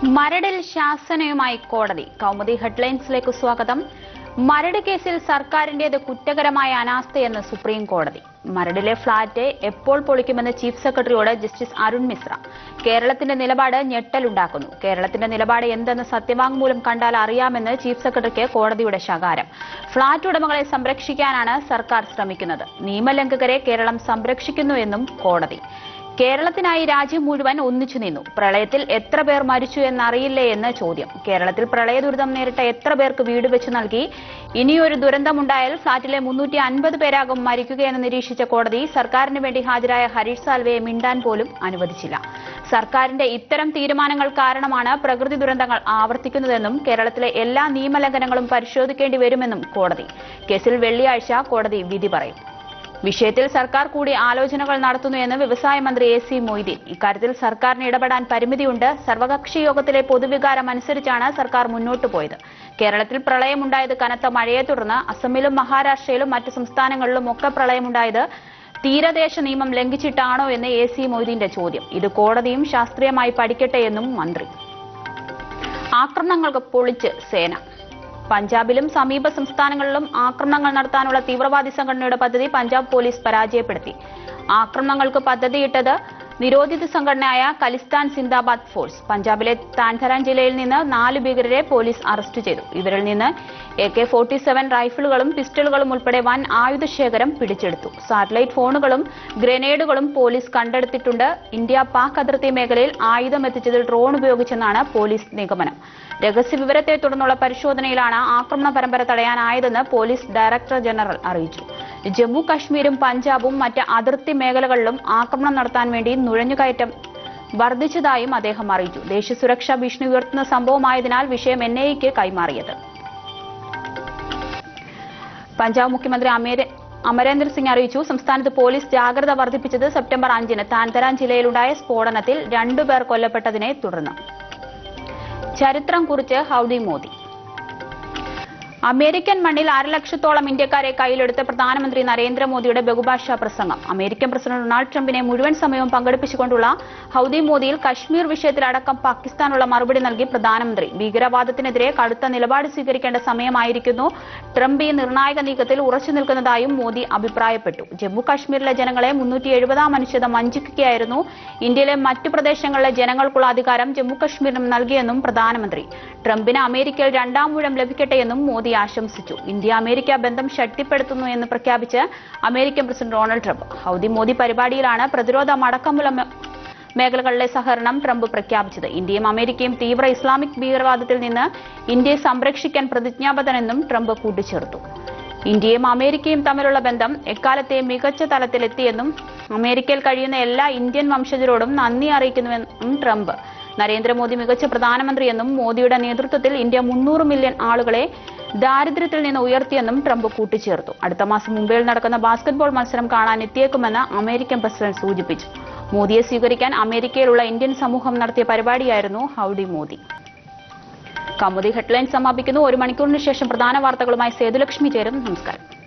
മരടിൽ ശാസനയുമായി കോടതി കൗമുദി ഹെഡ്ലൈൻസിലേക്ക് സ്വാഗതം മരട് കേസിൽ സർക്കാരിന്റേത് കുറ്റകരമായ അനാസ്ഥയെന്ന് സുപ്രീം കോടതി മരടിലെ ഫ്ളാറ്റ് എപ്പോൾ പൊളിക്കുമെന്ന് ചീഫ് സെക്രട്ടറിയോട് ജസ്റ്റിസ് അരുൺ മിശ്ര കേരളത്തിന്റെ നിലപാട് ഞെട്ടലുണ്ടാക്കുന്നു കേരളത്തിന്റെ നിലപാട് എന്തെന്ന് സത്യവാങ്മൂലം കണ്ടാൽ അറിയാമെന്ന് ചീഫ് സെക്രട്ടറിക്ക് കോടതിയുടെ ശകാരം ഫ്ളാറ്റ് ഉടമകളെ സംരക്ഷിക്കാനാണ് സർക്കാർ ശ്രമിക്കുന്നത് നിയമലംഘകരെ കേരളം സംരക്ഷിക്കുന്നുവെന്നും കോടതി കേരളത്തിനായി രാജ്യം മുഴുവൻ ഒന്നിച്ചു നിന്നു പ്രളയത്തിൽ എത്ര പേർ മരിച്ചു എന്നറിയില്ലേ എന്ന് ചോദ്യം കേരളത്തിൽ പ്രളയ ദുരിതം നേരിട്ട എത്ര പേർക്ക് വീട് വെച്ചു നൽകി ഇനിയൊരു ദുരന്തമുണ്ടായാൽ ഫ്ളാറ്റിലെ മുന്നൂറ്റി അൻപത് പേരാകും മരിക്കുകയെന്ന് നിരീക്ഷിച്ച കോടതി സർക്കാരിന് വേണ്ടി ഹാജരായ ഹരീഷ് സാൽവയെ മിണ്ടാൻ പോലും അനുവദിച്ചില്ല സർക്കാരിന്റെ ഇത്തരം തീരുമാനങ്ങൾ കാരണമാണ് പ്രകൃതി ദുരന്തങ്ങൾ ആവർത്തിക്കുന്നതെന്നും കേരളത്തിലെ എല്ലാ നിയമലംഘനങ്ങളും പരിശോധിക്കേണ്ടി വരുമെന്നും കോടതി കേസിൽ വെള്ളിയാഴ്ച കോടതി വിധി പറയും വിഷയത്തിൽ സർക്കാർ കൂടി ആലോചനകൾ നടത്തുന്നു എന്ന് വ്യവസായ മന്ത്രി എ സി മൊയ്തീൻ ഇക്കാര്യത്തിൽ സർക്കാരിന് ഇടപെടാൻ പരിമിതിയുണ്ട് സർവകക്ഷി യോഗത്തിലെ പൊതുവികാരം അനുസരിച്ചാണ് സർക്കാർ മുന്നോട്ടു പോയത് കേരളത്തിൽ പ്രളയമുണ്ടായത് കനത്ത മഴയെ തുടർന്ന് അസമിലും മഹാരാഷ്ട്രയിലും മറ്റ് സംസ്ഥാനങ്ങളിലും ഒക്കെ പ്രളയമുണ്ടായത് തീരദേശ നിയമം ലംഘിച്ചിട്ടാണോ എന്ന് എ സി മൊയ്തീന്റെ ചോദ്യം ഇത് കോടതിയും ശാസ്ത്രീയമായി പഠിക്കട്ടെ എന്നും മന്ത്രി ആക്രമണങ്ങൾക്ക് പൊളിച്ച് സേന പഞ്ചാബിലും സമീപ സംസ്ഥാനങ്ങളിലും ആക്രമണങ്ങൾ നടത്താനുള്ള തീവ്രവാദി സംഘടനയുടെ പദ്ധതി പഞ്ചാബ് പോലീസ് പരാജയപ്പെടുത്തി ആക്രമണങ്ങൾക്ക് പദ്ധതിയിട്ടത് നിരോധിത സംഘടനയായ കലിസ്ഥാൻ സിന്ദാബാദ് ഫോഴ്സ് പഞ്ചാബിലെ താൻധരാൻ ജില്ലയിൽ നിന്ന് നാല് ഭീകരരെ പോലീസ് അറസ്റ്റ് ചെയ്തു ഇവരിൽ നിന്ന് എ കെ ഫോർട്ടി സെവൻ റൈഫിളുകളും പിസ്റ്റളുകളും ഉൾപ്പെടെ വൻ ആയുധശേഖരം പിടിച്ചെടുത്തു സാറ്റലൈറ്റ് ഫോണുകളും ഗ്രനേഡുകളും പോലീസ് കണ്ടെടുത്തിട്ടുണ്ട് ഇന്ത്യ പാക് അതിർത്തി മേഖലയിൽ ആയുധം എത്തിച്ചതിൽ ഡ്രോൺ ഉപയോഗിച്ചെന്നാണ് പോലീസ് നിഗമനം രഹസ്യവിവരത്തെ തുടർന്നുള്ള പരിശോധനയിലാണ് ആക്രമണ പരമ്പര തടയാനായതെന്ന് പോലീസ് ഡയറക്ടർ ജനറൽ അറിയിച്ചു ജമ്മു കശ്മീരും പഞ്ചാബും മറ്റ് അതിർത്തി മേഖലകളിലും ആക്രമണം നടത്താൻ വേണ്ടി നുഴഞ്ഞുകയറ്റം വർദ്ധിച്ചതായും അദ്ദേഹം അറിയിച്ചു ദേശീയ സുരക്ഷാ ഭീഷണി ഉയർത്തുന്ന സംഭവമായതിനാൽ വിഷയം എൻ ഐക്ക് കൈമാറിയത് പഞ്ചാബ് മുഖ്യമന്ത്രി അമേര അമരേന്ദ്ര സിംഗ് അറിയിച്ചു സംസ്ഥാനത്ത് പോലീസ് ജാഗ്രത വർദ്ധിപ്പിച്ചത് സെപ്റ്റംബർ അഞ്ചിന് താൻതരാൻ ജില്ലയിലുണ്ടായ സ്ഫോടനത്തിൽ രണ്ടുപേർ കൊല്ലപ്പെട്ടതിനെ തുടർന്ന് ചരിത്രം കുറിച്ച് ഹൌഡി മോദി അമേരിക്കൻ മണ്ണിൽ അരലക്ഷത്തോളം ഇന്ത്യക്കാരെ കയ്യിലെടുത്ത പ്രധാനമന്ത്രി നരേന്ദ്രമോദിയുടെ ബഹുഭാഷാ പ്രസംഗം അമേരിക്കൻ പ്രസിഡന്റ് ഡൊണാൾഡ് ട്രംപിനെ മുഴുവൻ സമയവും പങ്കെടുപ്പിച്ചുകൊണ്ടുള്ള ഹൌദി മോദിയിൽ കശ്മീർ വിഷയത്തിലടക്കം പാകിസ്ഥാനുള്ള മറുപടി നൽകി പ്രധാനമന്ത്രി ഭീകരവാദത്തിനെതിരെ കടുത്ത നിലപാട് സ്വീകരിക്കേണ്ട സമയമായിരിക്കുന്നു ട്രംപ് ഈ നിർണായക നീക്കത്തിൽ ഉറച്ചു നിൽക്കുന്നതായും മോദി അഭിപ്രായപ്പെട്ടു ജമ്മു കാശ്മീരിലെ ജനങ്ങളെ മുന്നൂറ്റി എഴുപതാം അനുച്ഛേദം വഞ്ചിക്കുകയായിരുന്നു ഇന്ത്യയിലെ മറ്റു പ്രദേശങ്ങളിലെ ജനങ്ങൾക്കുള്ള അധികാരം ജമ്മു കശ്മീരിനും നൽകിയെന്നും പ്രധാനമന്ത്രി ട്രംപിന് അമേരിക്കയിൽ രണ്ടാം ഊഴം ലഭിക്കട്ടെയെന്നും മോദി ആശംസിച്ചു ഇന്ത്യ അമേരിക്ക ബന്ധം ശക്തിപ്പെടുത്തുന്നു എന്ന് പ്രഖ്യാപിച്ച് American president Donald Trump Howdy Modi പരിപാടിയിലാണ് പ്രതിരോധ അടക്കമുള്ള മേ- മേഖലകളിലെ സഹകരണം ട്രംപ് പ്രഖ്യാപിച്ചത് ഇന്ത്യയും അമേരിക്കയും തീവ്ര ഇസ്ലാമിക് ഭീകരവാദത്തിൽ നിന്ന് ഇന്ത്യയെ സംരക്ഷിക്കാൻ പ്രതിജ്ഞാബദ്ധനെന്നും ട്രംപ് കൂട്ടിച്ചേർത്തു ഇന്ത്യയും അമേരിക്കയും തമ്മിലുള്ള ബന്ധം എക്കാലത്തെയും മികച്ച തലത്തിലെത്തിയെന്നും അമേരിക്കയിൽ കഴിയുന്ന എല്ലാ ഇന്ത്യൻ വംശജരോടും നന്ദി അറിയിക്കുന്നുവെന്നും ട്രംപ് നരേന്ദ്രമോദി മികച്ച പ്രധാനമന്ത്രിയെന്നും മോദിയുടെ നേതൃത്വത്തിൽ ഇന്ത്യ മുന്നൂറ് മില്യൺ ആളുകളെ ദാരിദ്ര്യത്തിൽ നിന്ന് ഉയർത്തിയെന്നും ട്രംപ് കൂട്ടിച്ചേർത്തു അടുത്ത മാസം മുംബൈയിൽ നടക്കുന്ന ബാസ്കറ്റ്ബോൾ മത്സരം കാണാൻ എത്തിയേക്കുമെന്ന് അമേരിക്കൻ പ്രസിഡന്റ് സൂചിപ്പിച്ചു മോദിയെ സ്വീകരിക്കാൻ അമേരിക്കയിലുള്ള ഇന്ത്യൻ സമൂഹം നടത്തിയ പരിപാടിയായിരുന്നു ഹൌഡി മോദി കമുദി ഹെഡ്ലൈൻ സമാപിക്കുന്നു ഒരു മണിക്കൂറിന് ശേഷം പ്രധാന വാർത്തകളുമായി സേതുലക്ഷ്മി ചേരും നമസ്കാരം